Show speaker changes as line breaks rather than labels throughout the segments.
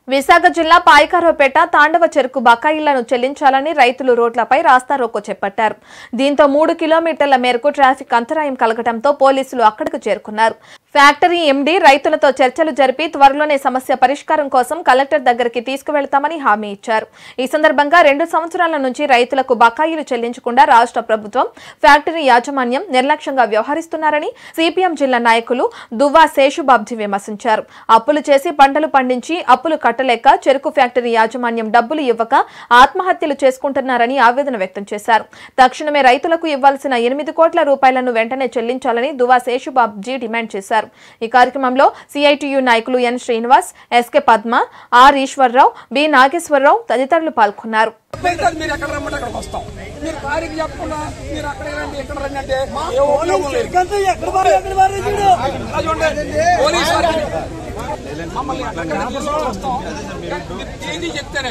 విశాఖ జిల్లా పాయకారావుపేట తాండవ చెరుకు బకాయిలను చెల్లించాలని రైతులు రోడ్లపై రాస్తారోకో చేపట్టారు దీంతో మూడు కిలోమీటర్ల మేరకు ట్రాఫిక్ అంతరాయం కలగడంతో పోలీసులు అక్కడికి చేరుకున్నారు ఫ్యాక్టరీ ఎండీ రైతులతో చర్చలు జరిపి త్వరలోనే సమస్య పరిష్కారం కోసం కలెక్టర్ దగ్గరికి తీసుకువెళ్తామని హామీ ఇచ్చారు ఈ సందర్భంగా రెండు సంవత్సరాల నుంచి రైతులకు బకాయిలు చెల్లించకుండా రాష్ట్ర ప్రభుత్వం ఫ్యాక్టరీ యాజమాన్యం నిర్లక్ష్యంగా వ్యవహరిస్తున్నారని సిపిఎం జిల్లా నాయకులు దువ్వా శేషుబాబ్జీ విమర్శించారు అప్పులు చేసి పంటలు పండించి అప్పులు కట్టలేక చెరుకు ఫ్యాక్టరీ యాజమాన్యం డబ్బులు ఇవ్వక ఆత్మహత్యలు చేసుకుంటున్నారని ఆవేదన వ్యక్తం చేశారు తక్షణమే రైతులకు ఇవ్వాల్సిన ఎనిమిది కోట్ల రూపాయలను వెంటనే చెల్లించాలని దువా శేషుబాబ్జీ డిమాండ్ చేశారు ఈ కార్యక్రమంలో సిఐటియు నాయకులు N Srinivas SK Padma R Eswararao B Nageswararao తదితరులు పాల్గొన్నారు
అయితే మీరు ఎక్కడ రమ్మంటే అక్కడికి వస్తాం మీరు కారికి చెప్పకుండా మీరు అక్కడ రండి ఇక్కడ రండి అంటే ఏ ఉపయోగం లేదు అది ఉండే. పోలీసు వారికి మమ్మల్ని అక్కడ తీసుకొని వస్తాం మీరు తేదీ చెప్తేనే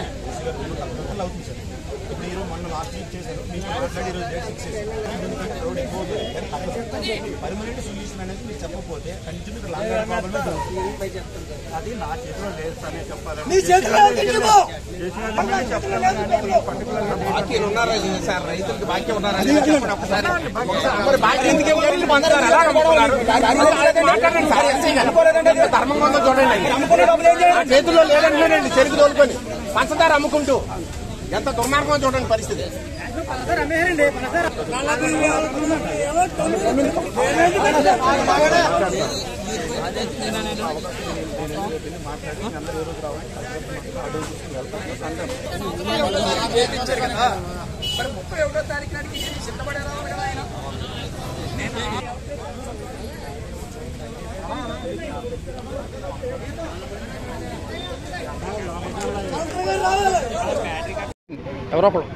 పర్మనెంట్ సొల్యూషన్ అనేది మీరు చెప్పకపోతే కంటిన్యూ లాంగ్ రన్ ప్రాబ్లమ్ అది నా చేతిలో లేదు సార్ నేను చెప్పాలి
బాకీలు ఉన్నారా సార్ రైతులకు బాకీ ఉన్నారా లేదా చెప్పండి ఒకసారి మరి బాకీ ఎందుకు ఇవ్వలేదు? వీళ్ళు బంగారు ఎలా అమ్ముకున్నారు? మాట్లాడండి సార్ ఎస్ఐ గారు. ఎంత ధర్మంగా ఉందో చూడండి నా చేతుల్లో లేదంటున్నాడండి చెరుకు తోలుకొని పంచదార అమ్ముకుంటూ ఎంత దుర్మార్గం చూడండి పరిస్థితి ఇచ్చారు కదా మరి ముప్పై ఒకటో తారీఖు నాటికి సిద్ధపడే రావాలి కదా ఆయన
ఎవరో ఒకరు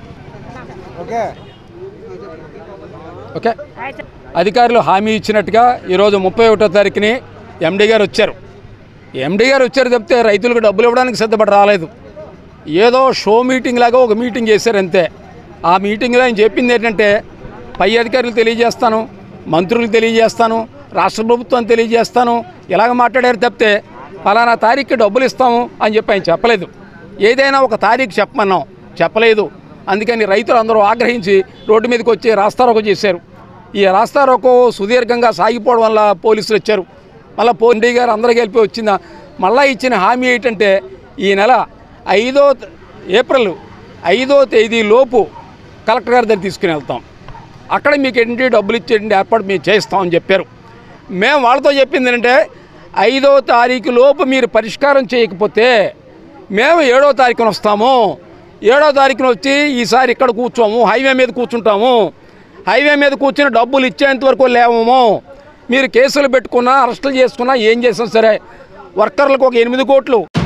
ఓకే అధికారులు హామీ ఇచ్చినట్టుగా ఈరోజు ముప్పై ఒకటో తారీఖుని ఎండీ గారు వచ్చారు ఎండీ గారు వచ్చారు చెప్తే రైతులకు డబ్బులు ఇవ్వడానికి సిద్ధపడి రాలేదు ఏదో షో మీటింగ్ లాగా ఒక మీటింగ్ చేశారు అంతే ఆ మీటింగ్లో ఆయన చెప్పింది ఏంటంటే పై అధికారులు తెలియజేస్తాను మంత్రులకు తెలియజేస్తాను రాష్ట్ర ప్రభుత్వాన్ని తెలియజేస్తాను ఇలాగ మాట్లాడారు తప్పితే ఫలానా తారీఖుకి డబ్బులు ఇస్తాము అని చెప్పి ఆయన చెప్పలేదు ఏదైనా ఒక తారీఖు చెప్పమన్నాం చెప్పలేదు అందుకని రైతులు అందరూ ఆగ్రహించి రోడ్డు మీదకి వచ్చి రాస్తారోకో చేశారు ఈ రాస్తారోకో సుదీర్ఘంగా సాగిపోవడం వల్ల పోలీసులు వచ్చారు మళ్ళీ పోండి గారు అందరూ కలిపి వచ్చిందా మళ్ళీ ఇచ్చిన హామీ ఏంటంటే ఈ నెల ఐదో త- ఏప్రిల్ ఐదో తేదీ లోపు కలెక్టర్ గారి దగ్గర తీసుకుని వెళ్తాం అక్కడ మీకు ఏంటి డబ్బులు ఇచ్చేయండి ఏర్పాటు మేము చేస్తామని చెప్పారు మేము వాళ్ళతో చెప్పింది ఏంటంటే ఐదో తారీఖు లోపు మీరు పరిష్కారం చేయకపోతే మేము ఏడో తారీఖున వస్తాము ఏడో తారీఖున వచ్చి ఈసారి ఇక్కడ కూర్చోము హైవే మీద కూర్చుంటాము హైవే మీద కూర్చుని డబ్బులు ఇచ్చేంత వరకు లేవము మీరు కేసులు పెట్టుకున్నా అరెస్టులు చేసుకున్నా ఏం చేసినా సరే వర్కర్లకు ఒక ఎనిమిది కోట్లు